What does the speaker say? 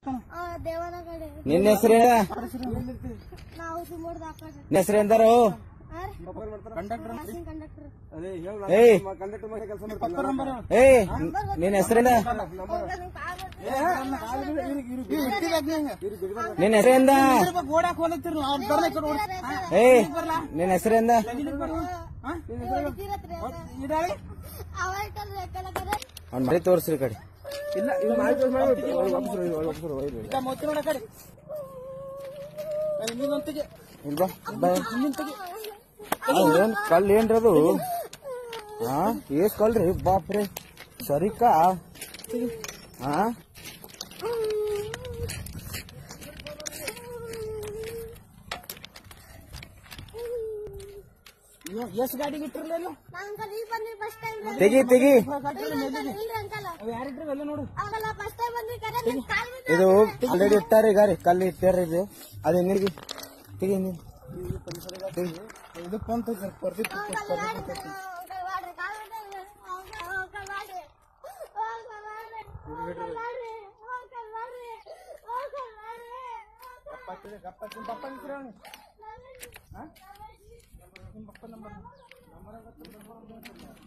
ದೇವನ ಕಡೆ ನಿನ್ನ ಹೆಸರು ಹೇಳ ನಾವು ಸುಮ್ಮಡ್ದ ಆ ಕಡೆ ನಿನ್ನ ಹೆಸರು ಎಂದಾರು ಕಂಡಕ್ಟರ್ ಕಂಡಕ್ಟರ್ ಏಯ್ ಏಯ್ ನಿನ್ನ ಹೆಸರಿಂದ ನಿನ್ನ ಹೆಸರಿಂದ ಏಯ್ ನಿನ್ನ ಹೆಸರಿಂದ ಅವ್ನ್ ಮರಿ ತೋರ್ಸ್ರಿ ಈ ಕಡೆ ಇಲ್ಲ ಇವ್ ಮಾಡಿ ತೋರ್ಸ್ ಮಾಡ್ಬಿಟ್ಟು ಒಳಗ್ ವಾಪಸ್ ಹೋಗಿ, ಒಳಗ್ ವಾಪಸ್ ಹೋಗಿ, ಒಯ್ದು. ಇಲ್ ಬಾ, ಬಾ. ಅವ್ ಏನ್ ಕಲ್ ಏನ್ರಿ ಅದು ಹಾ ಏಸ್ ಕಲ್ರಿ ಬಾಪ್ರಿ ಸರಿಕಾ ಹಾ ಎಷ್ಟ್ ಗಾಡಿಗೆ ಇಟ್ಟಿರಲ್ಲ ಇಲ್ಲಿ? ಅಂಕಲ್ ಈಗ ಬಂದ್ರಿ ಫಸ್ಟ್ ಟೈಮ್ ತೆಗಿ ತೆಗಿ ಇಲ್ರಿ ಅಂಕಲ್ ಅವ್ ಯಾರ್ ಇಟ್ರಿ ಎಲ್ಲ ನೋಡು ಅವಲ್ಲ ಫಸ್ಟ್ ಟೈಮ್ ಬಂದ್ರಿ ಕರೆ ನಿಮ್ ಕಾಲ್ ಬಿದ್ದು ಇದು ಆಲ್ರೆಡಿ ಇಟ್ಟಾರ ಈಗ ರೀ ಕಲ್ಲು ಇಟ್ಟಾರ ಇದು ಅದೇ ನೀರ್ಗಿ ತೆಗಿ ನೀನ್ ತೆಗಿ. ಇದು ಫೋನ್ ತೆಗ್ದು ಬರ್ತಿ ಅಂಕಲ್ ಮಾಡ್ರಿ ಅಂಕಲ್ ಮಾಡ್ರಿ ಕಾಲ್ ಬಿದ್ದು ಅಂಕಲ್ ಅಂಕಲ್ ಮಾಡ್ರಿ ಅಂಕಲ್ ಮಾಡ್ರಿ ಅಂಕಲ್ ಮಾಡ್ರಿ ಅಂಕಲ್ ಮಾಡ್ರಿ ಅಂಕಲ್ ಮಾಡ್ರಿ ಗಪ್ಪ ನಿಮ್ ಪಪ್ಪ ನಿಂತ್ರಿ ಅವ್ನು. ಹಾ? ನಿಮ್ ಪಪ್ಪ ನಂಬರ್